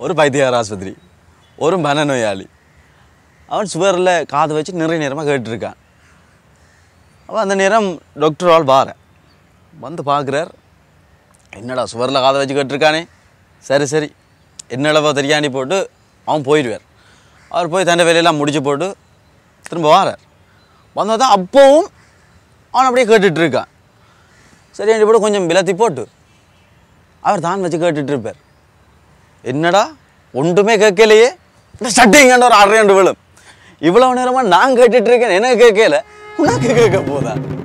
ஒரு பைத்தியகார ஆஸ்பத்திரி ஒரு மனநோயாளி அவன் சுவரில் காது வச்சு நிறைய நேரமாக கேட்டுருக்கான் அவன் அந்த நேரம் டாக்டர் ஆள் வார வந்து பார்க்குறார் என்னடா சுவரில் காதை வச்சு கேட்டிருக்கானே சரி சரி என்னளவோ தெரியாண்டி போட்டு அவன் போயிடுவார் அவர் போய் தண்டை வேலையெல்லாம் முடிச்சு போட்டு திரும்ப வாரார் வந்தால் தான் அப்போவும் அவன் அப்படியே கேட்டுட்டு இருக்கான் சரியாண்டி போட்டு கொஞ்சம் விலத்தி போட்டு அவர் தான் வச்சு கேட்டுட்டு இருப்பார் என்னடா ஒன்றுமே கேட்கலையே இந்த சட்டைங்கன்ற ஒரு அரை ரெண்டு விழும் இவ்வளவு நேரமா நான் கேட்டுட்டு இருக்கேன் எனக்கு கேட்கல உனக்கு கேட்க போதா